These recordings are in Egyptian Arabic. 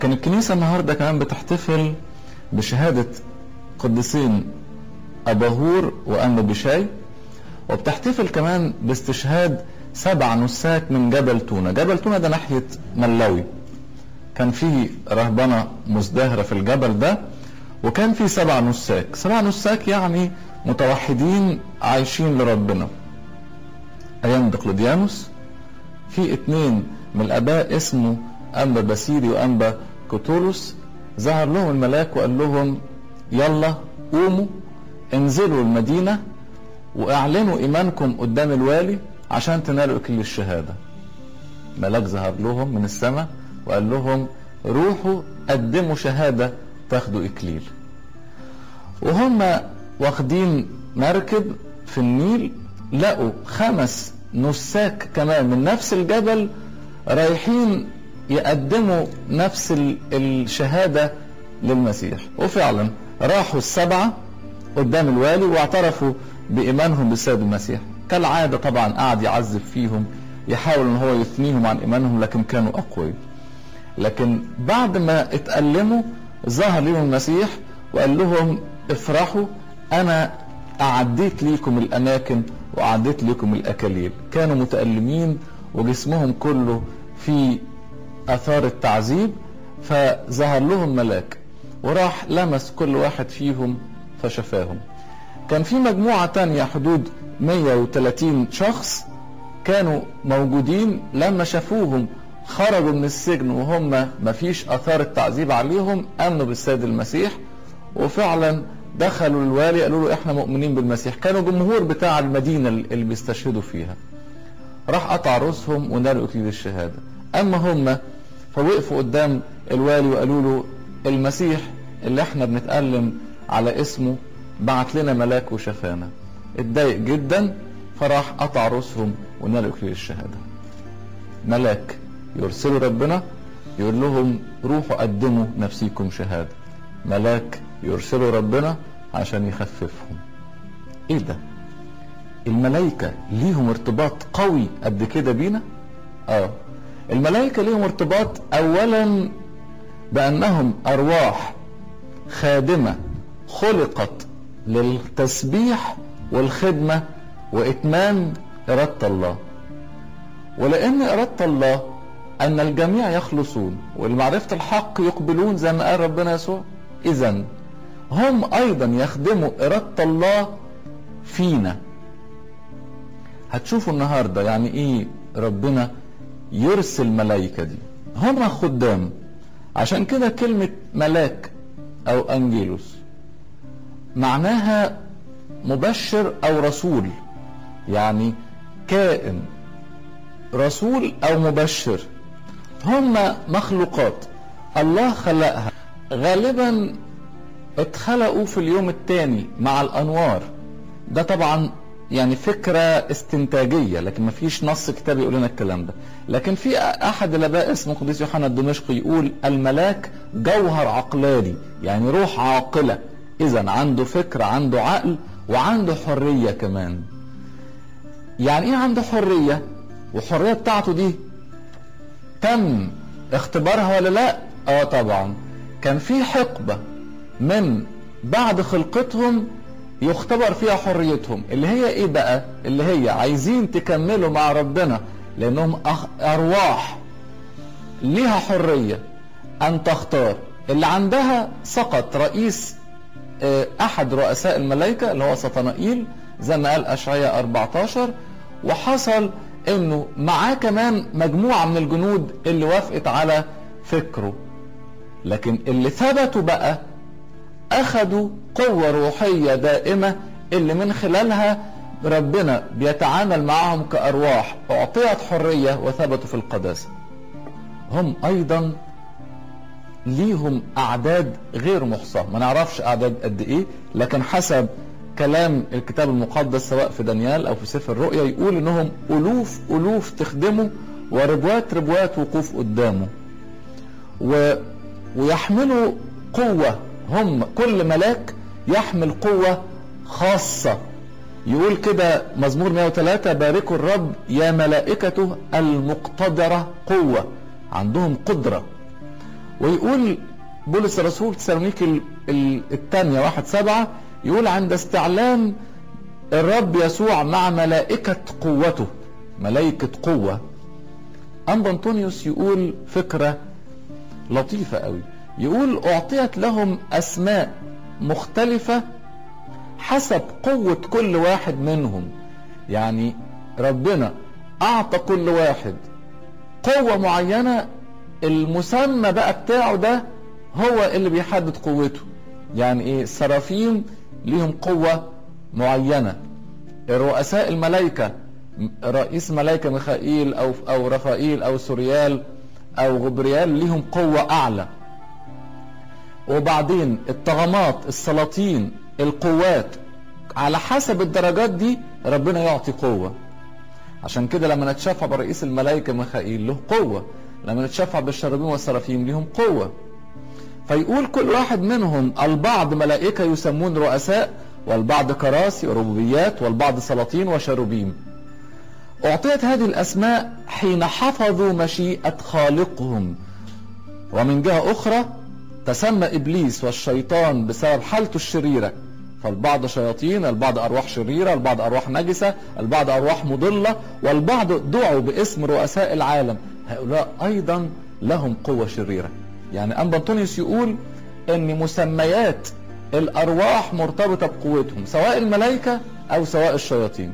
كان الكنيسة النهاردة كمان بتحتفل بشهادة قديسين أباهور وأنبا بشاي وبتحتفل كمان باستشهاد سبع نساك من جبل تونة جبل تونة ده ناحية ملوي كان في رهبنة مزدهرة في الجبل ده وكان في سبع نساك سبع نساك يعني متوحدين عايشين لربنا ايام دقلديانوس في اتنين من الاباء اسمه انبا باسيلي وانبا كوتولوس ظهر لهم الملاك وقال لهم يلا قوموا انزلوا المدينة واعلنوا ايمانكم قدام الوالي عشان تنالوا اكليل الشهادة ملاك ظهر لهم من السماء وقال لهم روحوا قدموا شهادة تاخدوا اكليل وهم واخدين مركب في النيل لقوا خمس نساك كمان من نفس الجبل رايحين يقدموا نفس الشهادة للمسيح وفعلا راحوا السبعة قدام الوالي واعترفوا بإيمانهم بالسيد المسيح كالعادة طبعا قعد يعذب فيهم يحاول ان هو يثنيهم عن ايمانهم لكن كانوا اقوياء لكن بعد ما اتألموا ظهر لهم المسيح وقال لهم افرحوا انا اعديت ليكم الاماكن واعديت لكم الاكاليل كانوا متألمين وجسمهم كله في اثار التعذيب فظهر لهم ملاك وراح لمس كل واحد فيهم فشفاهم كان في مجموعة تانية حدود 130 شخص كانوا موجودين لما شافوهم خرجوا من السجن وهم مفيش اثار التعذيب عليهم امنوا بالسيد المسيح وفعلا دخلوا الوالي قالوا له احنا مؤمنين بالمسيح كانوا جمهور بتاع المدينة اللي بيستشهدوا فيها راح قطع رؤوسهم ونالوا اكليل الشهادة اما هم فوقفوا قدام الوالي وقالوا له المسيح اللي احنا بنتألم على اسمه بعت لنا ملاك وشفانا اتضايق جدا فراح قطع رؤوسهم ونالوا اكليل الشهادة ملاك يرسلوا ربنا يقول لهم روحوا قدموا نفسيكم شهادة ملاك يرسلوا ربنا عشان يخففهم ايه ده الملائكة ليهم ارتباط قوي قد كده بينا اه الملائكة ليهم ارتباط اولا بانهم ارواح خادمة خلقت للتسبيح والخدمة واتمام ارادة الله ولان ارادة الله ان الجميع يخلصون والمعرفة الحق يقبلون زي ما قال ربنا يسوع اذا هم ايضا يخدموا ارادة الله فينا هتشوفوا النهاردة يعني ايه ربنا يرسل ملائكة دي هم خدام عشان كده كلمة ملاك او انجيلوس معناها مبشر او رسول يعني كائن رسول او مبشر هم مخلوقات الله خلقها غالبا اتخلقوا في اليوم الثاني مع الانوار ده طبعا يعني فكرة استنتاجية لكن ما فيش نص كتابي يقول لنا الكلام ده لكن في احد الاباء اسمه قديس يوحنا الدمشقي يقول الملاك جوهر عقلاني يعني روح عاقلة اذا عنده فكر عنده عقل وعنده حرية كمان يعني ايه عنده حرية والحرية بتاعته دي تم اختبارها ولا لا اه طبعا كان في حقبة من بعد خلقتهم يختبر فيها حريتهم اللي هي ايه بقى اللي هي عايزين تكملوا مع ربنا لانهم ارواح ليها حرية ان تختار اللي عندها سقط رئيس احد رؤساء الملائكة اللي هو سطنائيل زي ما قال اشعياء 14 وحصل انه معاه كمان مجموعة من الجنود اللي وافقت على فكره لكن اللي ثبتوا بقى اخذوا قوة روحية دائمة اللي من خلالها ربنا بيتعامل معهم كأرواح أعطيت حرية وثبتوا في القداسة هم أيضا ليهم أعداد غير محصاة ما نعرفش أعداد قد إيه لكن حسب كلام الكتاب المقدس سواء في دانيال أو في سفر الرؤيا يقول إنهم ألوف ألوف تخدمه وربوات ربوات وقوف قدامه و... ويحملوا قوة هم كل ملاك يحمل قوة خاصة يقول كده مزمور 103 باركوا الرب يا ملائكته المقتدرة قوة عندهم قدرة ويقول بولس الرسول تسالونيكي الثانية واحد سبعة يقول عند استعلام الرب يسوع مع ملائكة قوته ملائكة قوة أنبا أنطونيوس يقول فكرة لطيفة قوي يقول أعطيت لهم أسماء مختلفة حسب قوة كل واحد منهم يعني ربنا أعطى كل واحد قوة معينة المسمى بقى بتاعه ده هو اللي بيحدد قوته يعني ايه السرافيم ليهم قوة معينة رؤساء الملائكة رئيس ملائكة ميخائيل او او رفائيل او سوريال او غبريال ليهم قوة اعلى وبعدين الطغمات السلاطين القوات على حسب الدرجات دي ربنا يعطي قوة عشان كده لما نتشفع برئيس الملائكة ميخائيل له قوة لما نتشفع بالشرابين والسرافيم ليهم قوة فيقول كل واحد منهم البعض ملائكة يسمون رؤساء والبعض كراسي وربوبيات والبعض سلاطين وشروبيم أعطيت هذه الأسماء حين حفظوا مشيئة خالقهم ومن جهة أخرى تسمى إبليس والشيطان بسبب حالته الشريرة فالبعض شياطين البعض أرواح شريرة البعض أرواح نجسة البعض أرواح مضلة والبعض دعوا باسم رؤساء العالم هؤلاء أيضا لهم قوة شريرة يعني أنبا أنطونيوس يقول أن مسميات الأرواح مرتبطة بقوتهم سواء الملائكة أو سواء الشياطين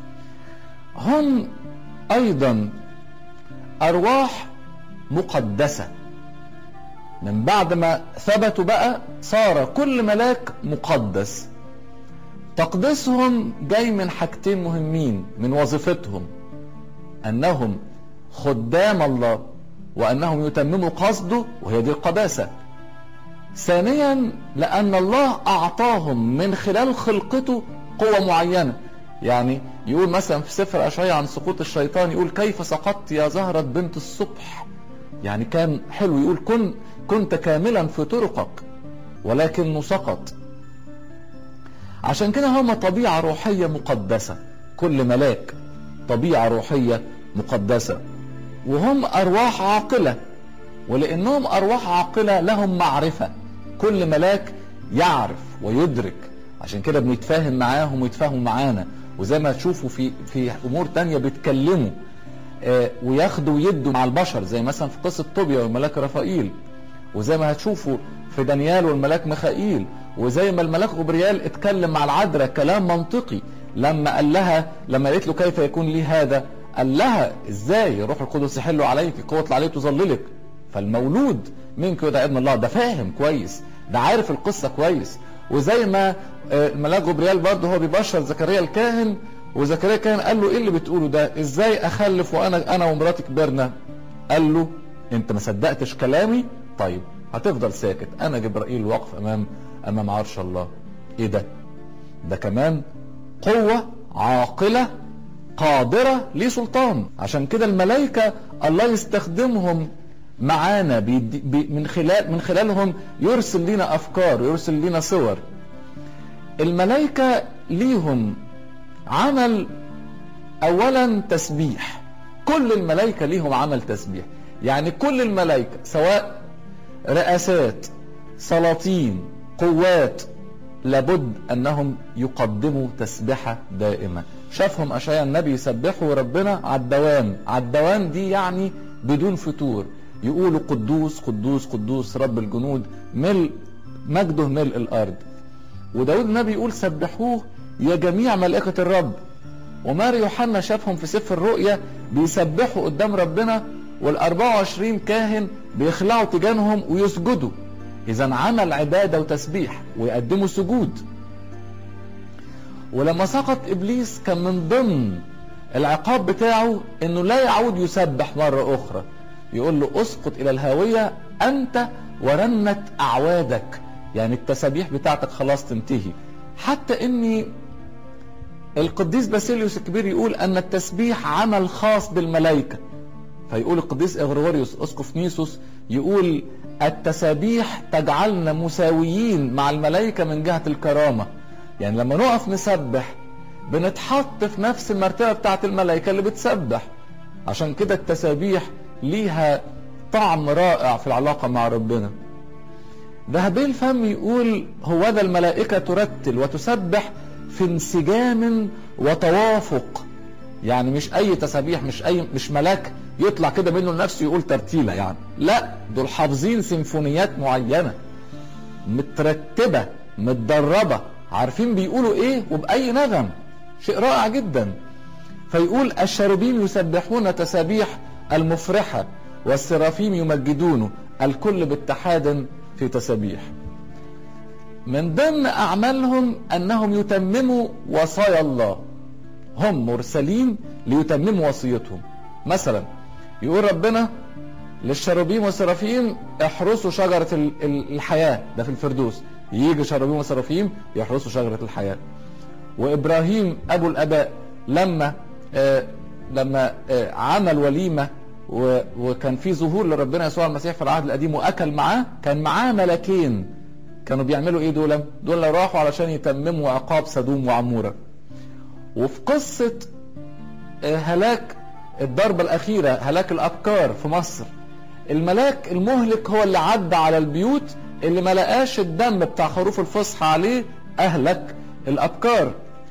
هم أيضا أرواح مقدسة من بعد ما ثبتوا بقى صار كل ملاك مقدس تقديسهم جاي من حاجتين مهمين من وظيفتهم انهم خدام الله وانهم يتمموا قصده وهي دي القداسه ثانيا لان الله اعطاهم من خلال خلقته قوه معينه يعني يقول مثلا في سفر اشعياء عن سقوط الشيطان يقول كيف سقطت يا زهرة بنت الصبح يعني كان حلو يقول كن كنت كاملا في طرقك ولكنه سقط عشان كده هم طبيعة روحية مقدسة كل ملاك طبيعة روحية مقدسة وهم أرواح عاقلة ولأنهم أرواح عاقلة لهم معرفة كل ملاك يعرف ويدرك عشان كده بنتفاهم معاهم ويتفاهموا معانا وزي ما تشوفوا في في امور تانية بيتكلموا آه وياخدوا ويدوا مع البشر زي مثلا في قصه طوبيا والملاك رفائيل وزي ما هتشوفوا في دانيال والملاك ميخائيل وزي ما الملاك غبريال اتكلم مع العذراء كلام منطقي لما قال لها لما قالت له كيف يكون لي هذا قال لها ازاي روح القدس يحل عليك قوة عليه تظللك فالمولود منك يدعى ابن الله ده فاهم كويس ده عارف القصة كويس وزي ما الملاك غبريال برضه هو بيبشر زكريا الكاهن وزكريا الكاهن قال له ايه اللي بتقوله ده ازاي اخلف وانا انا ومراتي كبرنا قال له انت ما صدقتش كلامي طيب هتفضل ساكت انا جبرائيل واقف امام امام عرش الله ايه ده ده كمان قوة عاقلة قادرة ليه سلطان عشان كده الملائكة الله يستخدمهم معانا بي بي من خلال من خلالهم يرسل لنا افكار يرسل لنا صور الملائكة ليهم عمل اولا تسبيح كل الملائكة ليهم عمل تسبيح يعني كل الملائكة سواء رئاسات سلاطين قوات لابد انهم يقدموا تسبحة دائمة شافهم اشعياء النبي يسبحوا ربنا على الدوام على الدوام دي يعني بدون فتور يقولوا قدوس قدوس قدوس رب الجنود ملء مجده ملء الارض وداود النبي يقول سبحوه يا جميع ملائكة الرب وماري يوحنا شافهم في سفر الرؤيا بيسبحوا قدام ربنا وال 24 كاهن بيخلعوا تيجانهم ويسجدوا اذا عمل عباده وتسبيح ويقدموا سجود ولما سقط ابليس كان من ضمن العقاب بتاعه انه لا يعود يسبح مره اخرى يقول له اسقط الى الهاويه انت ورنت اعوادك يعني التسابيح بتاعتك خلاص تنتهي حتى اني القديس باسيليوس الكبير يقول ان التسبيح عمل خاص بالملائكه فيقول القديس اغريغوريوس اسقف نيسوس يقول التسابيح تجعلنا مساويين مع الملائكة من جهة الكرامة يعني لما نقف نسبح بنتحط في نفس المرتبة بتاعت الملائكة اللي بتسبح عشان كده التسابيح ليها طعم رائع في العلاقة مع ربنا ذهبي الفم يقول هو ذا الملائكة ترتل وتسبح في انسجام وتوافق يعني مش اي تسابيح مش اي مش ملاك يطلع كده منه لنفسه يقول ترتيله يعني لا دول حافظين سيمفونيات معينه مترتبه متدربه عارفين بيقولوا ايه وباي نغم شيء رائع جدا فيقول الشاربين يسبحون تسابيح المفرحه والسرافيم يمجدونه الكل باتحاد في تسابيح من ضمن اعمالهم انهم يتمموا وصايا الله هم مرسلين ليتمموا وصيتهم مثلا يقول ربنا للشرابيم والسرافيم احرسوا شجرة الحياة ده في الفردوس يجي شرابيم وسرافيم يحرسوا شجرة الحياة وإبراهيم أبو الأباء لما آه لما آه عمل وليمة وكان في ظهور لربنا يسوع المسيح في العهد القديم وأكل معاه كان معاه ملكين كانوا بيعملوا ايه دول دول راحوا علشان يتمموا عقاب سدوم وعموره وفي قصة هلاك الضربة الأخيرة هلاك الأبكار في مصر الملاك المهلك هو اللي عدى على البيوت اللي ما لقاش الدم بتاع خروف الفصحى عليه أهلك الأبكار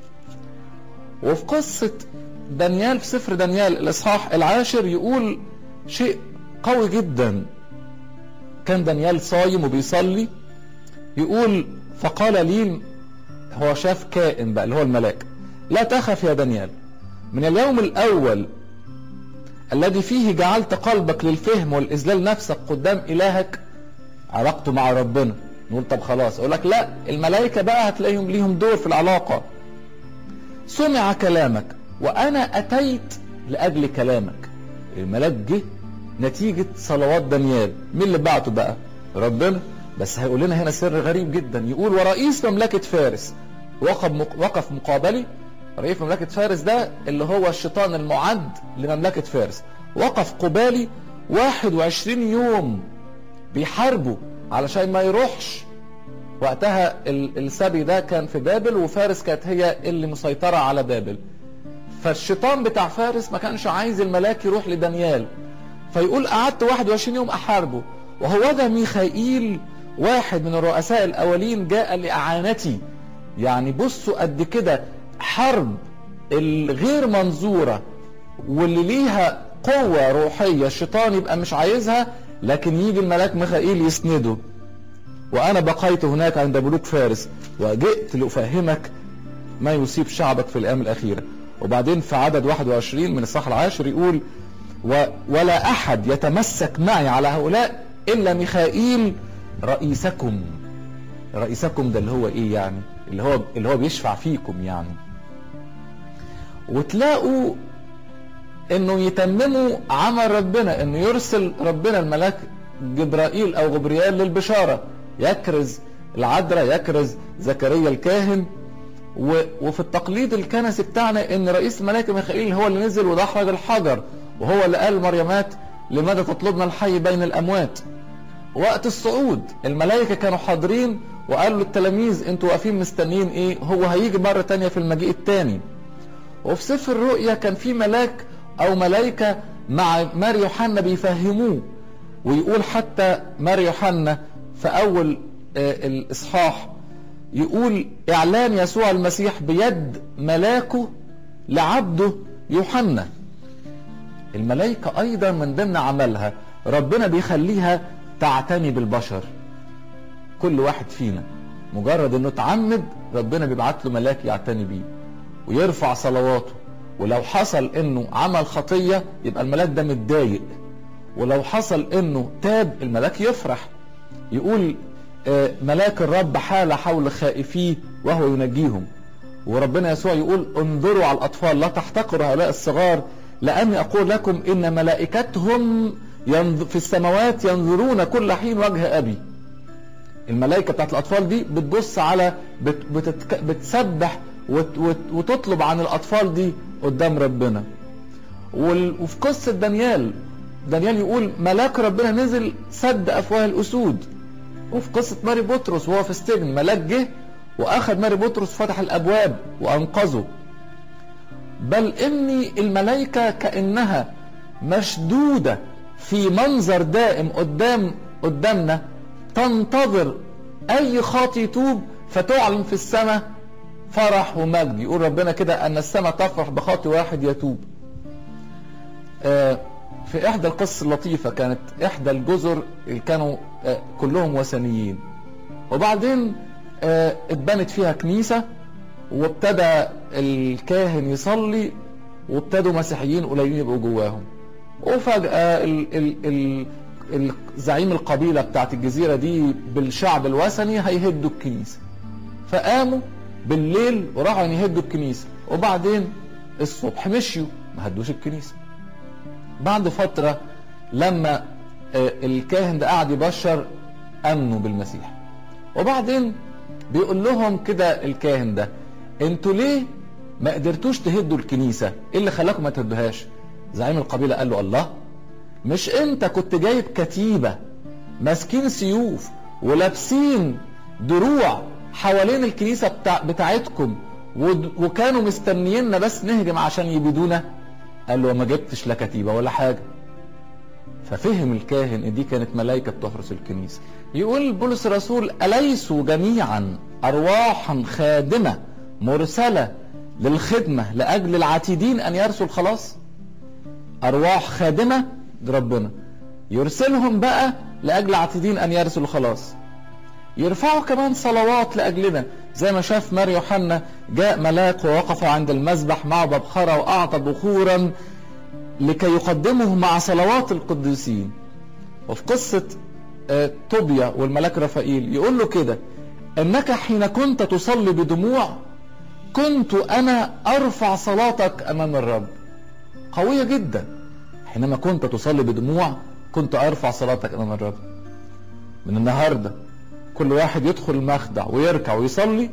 وفي قصة دانيال في سفر دانيال الإصحاح العاشر يقول شيء قوي جدا كان دانيال صايم وبيصلي يقول فقال لي هو شاف كائن بقى اللي هو الملاك لا تخف يا دانيال من اليوم الأول الذي فيه جعلت قلبك للفهم والإذلال نفسك قدام إلهك علاقته مع ربنا نقول طب خلاص أقول لك لا الملائكة بقى هتلاقيهم ليهم دور في العلاقة سمع كلامك وأنا أتيت لأجل كلامك الملاك جه نتيجة صلوات دانيال مين اللي بعته بقى ربنا بس هيقول لنا هنا سر غريب جدا يقول ورئيس مملكة فارس وقف مقابلي رئيس مملكة فارس ده اللي هو الشيطان المعد لمملكة فارس وقف قبالي 21 يوم بيحاربوا علشان ما يروحش وقتها السبي ده كان في بابل وفارس كانت هي اللي مسيطرة على بابل فالشيطان بتاع فارس ما كانش عايز الملاك يروح لدانيال فيقول قعدت 21 يوم احاربه وهو ده ميخائيل واحد من الرؤساء الاولين جاء لاعانتي يعني بصوا قد كده حرب الغير منظورة واللي ليها قوة روحية الشيطان يبقى مش عايزها لكن يجي الملاك ميخائيل يسنده وأنا بقيت هناك عند ملوك فارس وجئت لأفهمك ما يصيب شعبك في الأيام الأخيرة وبعدين في عدد 21 من الصح العاشر يقول و ولا أحد يتمسك معي على هؤلاء إلا ميخائيل رئيسكم رئيسكم ده اللي هو إيه يعني اللي هو اللي هو بيشفع فيكم يعني وتلاقوا انه يتمموا عمل ربنا انه يرسل ربنا الملاك جبرائيل او غبريال للبشاره يكرز العذراء يكرز زكريا الكاهن و... وفي التقليد الكنسي بتاعنا ان رئيس الملائكه ميخائيل هو اللي نزل ودحرج الحجر وهو اللي قال مريمات لماذا تطلبنا الحي بين الاموات وقت الصعود الملائكه كانوا حاضرين وقالوا للتلاميذ انتوا واقفين مستنيين ايه هو هيجي مره تانية في المجيء الثاني وفي سفر الرؤيا كان في ملاك او ملائكه مع مار يوحنا بيفهموه ويقول حتى مار يوحنا في اول الاصحاح يقول اعلان يسوع المسيح بيد ملاكه لعبده يوحنا الملائكه ايضا من ضمن عملها ربنا بيخليها تعتني بالبشر كل واحد فينا مجرد انه اتعمد ربنا بيبعت له ملاك يعتني بيه ويرفع صلواته ولو حصل انه عمل خطية يبقى الملاك ده متضايق ولو حصل انه تاب الملاك يفرح يقول ملاك الرب حال حول خائفيه وهو ينجيهم وربنا يسوع يقول انظروا على الاطفال لا تحتقروا هؤلاء الصغار لاني اقول لكم ان ملائكتهم في السماوات ينظرون كل حين وجه ابي الملائكه بتاعت الاطفال دي بتبص على بت بتتك بتسبح وت وت وتطلب عن الاطفال دي قدام ربنا وفي قصه دانيال دانيال يقول ملاك ربنا نزل سد افواه الاسود وفي قصه ماري بطرس وهو في السجن ملاك جه واخذ ماري بطرس فتح الابواب وانقذه بل ان الملائكه كانها مشدوده في منظر دائم قدام قدامنا تنتظر اي خاطي يتوب فتعلن في السماء فرح ومجد يقول ربنا كده ان السماء تفرح بخاطي واحد يتوب في احدى القصص اللطيفه كانت احدى الجزر اللي كانوا كلهم وثنيين وبعدين اتبنت فيها كنيسه وابتدى الكاهن يصلي وابتدوا مسيحيين قليلين يبقوا جواهم وفجاه ال ال ال زعيم القبيله بتاعت الجزيره دي بالشعب الوثني هيهدوا الكنيسه فقاموا بالليل وراحوا يهدوا الكنيسه وبعدين الصبح مشيوا ما هدوش الكنيسه بعد فترة لما الكاهن ده قعد يبشر امنوا بالمسيح وبعدين بيقول لهم كده الكاهن ده انتوا ليه ما قدرتوش تهدوا الكنيسة ايه اللي خلاكم ما تهدوهاش زعيم القبيلة قال له الله مش انت كنت جايب كتيبة ماسكين سيوف ولابسين دروع حوالين الكنيسة بتاع بتاعتكم وكانوا مستنييننا بس نهجم عشان يبيدونا قال له ما جبتش لا كتيبة ولا حاجة ففهم الكاهن ان دي كانت ملائكة بتحرس الكنيسة يقول بولس الرسول أليسوا جميعا أرواحا خادمة مرسلة للخدمة لأجل العتيدين أن يرسوا الخلاص أرواح خادمة ربنا يرسلهم بقى لأجل العتيدين أن يرسوا الخلاص يرفعوا كمان صلوات لأجلنا زي ما شاف مار يوحنا جاء ملاك ووقف عند المذبح معه ببخرة وأعطى بخورا لكي يقدمه مع صلوات القديسين وفي قصة طوبيا والملاك رفائيل يقول له كده انك حين كنت تصلي بدموع كنت انا ارفع صلاتك امام الرب قوية جدا حينما كنت تصلي بدموع كنت ارفع صلاتك امام الرب من النهارده كل واحد يدخل المخدع ويركع ويصلي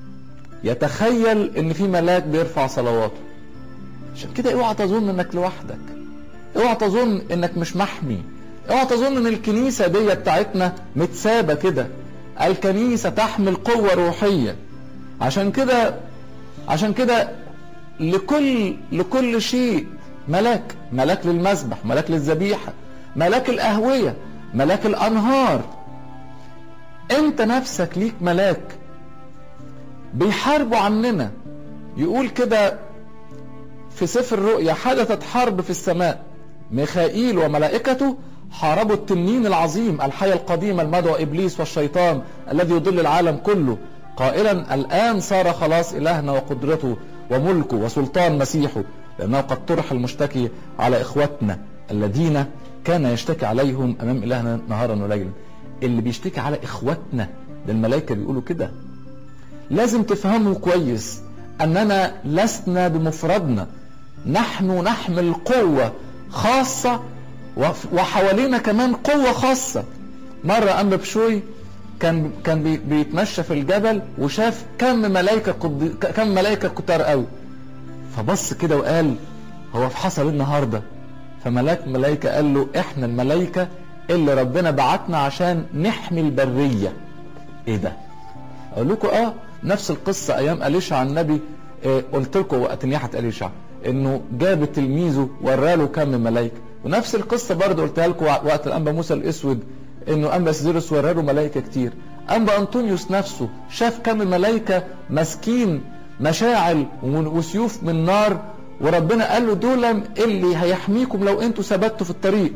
يتخيل ان في ملاك بيرفع صلواته عشان كده اوعى تظن انك لوحدك اوعى تظن انك مش محمي اوعى تظن ان الكنيسة دي بتاعتنا متسابة كده الكنيسة تحمل قوة روحية عشان كده عشان كده لكل لكل شيء ملاك ملاك للمذبح ملاك للذبيحة ملاك الأهوية ملاك الأنهار انت نفسك ليك ملاك بيحاربوا عننا يقول كده في سفر الرؤيا حدثت حرب في السماء ميخائيل وملائكته حاربوا التنين العظيم الحياة القديمة المدعو إبليس والشيطان الذي يضل العالم كله قائلا الآن صار خلاص إلهنا وقدرته وملكه وسلطان مسيحه لأنه قد طرح المشتكي على إخوتنا الذين كان يشتكي عليهم أمام إلهنا نهارا وليلا اللي بيشتكي على إخوتنا ده الملائكة بيقولوا كده لازم تفهموا كويس أننا لسنا بمفردنا نحن نحمل قوة خاصة وحوالينا كمان قوة خاصة مرة أم بشوي كان كان بي بيتمشى في الجبل وشاف كم ملائكة قد... كم ملائكة كتار قوي فبص كده وقال هو في حصل النهارده فملاك ملائكة قال له احنا الملائكة اللي ربنا بعتنا عشان نحمي البرية ايه ده اقول لكم اه نفس القصة ايام اليشع النبي اه قلت لكم وقت نياحة اليشع انه جاب تلميذه وراله كم ملائكة ونفس القصة برضه قلتها لكم وقت الانبا موسى الاسود انه انبا سيزيروس وراله ملائكة كتير انبا انطونيوس نفسه شاف كم ملائكة ماسكين مشاعل وسيوف من نار وربنا قال له دول اللي هيحميكم لو انتوا ثبتوا في الطريق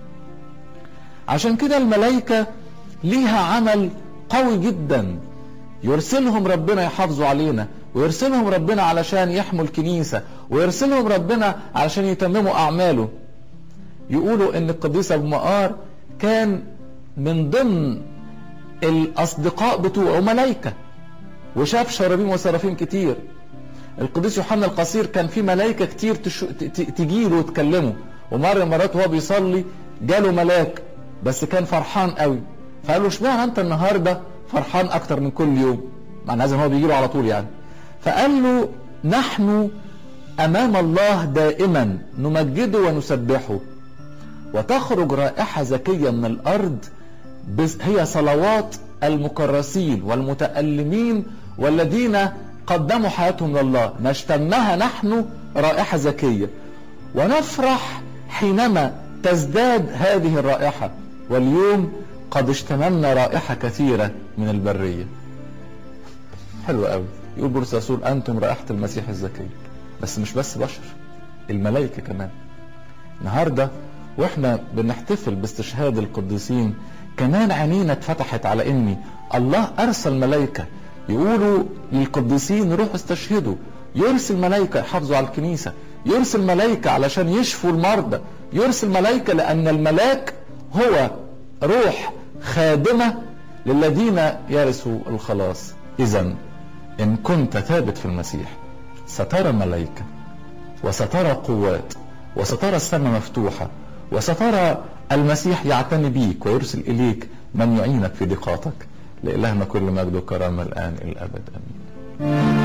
عشان كده الملائكة ليها عمل قوي جدا يرسلهم ربنا يحافظوا علينا ويرسلهم ربنا علشان يحموا الكنيسة ويرسلهم ربنا علشان يتمموا أعماله يقولوا ان القديس ابو مقار كان من ضمن الاصدقاء بتوعه ملائكة وشاف شرابيم وسرافيم كتير القديس يوحنا القصير كان في ملائكة كتير تشو... تجيله وتكلمه ومرة مرات وهو بيصلي جاله ملاك بس كان فرحان قوي فقال له اشمعنى انت النهارده فرحان اكتر من كل يوم معنى لازم هو بيجي له على طول يعني فقال له نحن امام الله دائما نمجده ونسبحه وتخرج رائحة زكية من الارض هي صلوات المكرسين والمتألمين والذين قدموا حياتهم لله نشتمها نحن رائحة زكية ونفرح حينما تزداد هذه الرائحة واليوم قد اشتممنا رائحة كثيرة من البرية حلو قوي يقول بولس الرسول أنتم رائحة المسيح الزكي بس مش بس بشر الملائكة كمان النهاردة واحنا بنحتفل باستشهاد القديسين كمان عينينا اتفتحت على اني الله ارسل ملائكة يقولوا للقديسين روحوا استشهدوا يرسل ملائكة يحافظوا على الكنيسة يرسل ملائكة علشان يشفوا المرضى يرسل ملائكة لأن الملاك هو روح خادمة للذين يرثوا الخلاص إذا إن كنت ثابت في المسيح سترى ملائكة وسترى قوات وسترى السماء مفتوحة وسترى المسيح يعتني بيك ويرسل إليك من يعينك في ضيقاتك لإلهنا كل مجد وكرامة الآن إلى الأبد آمين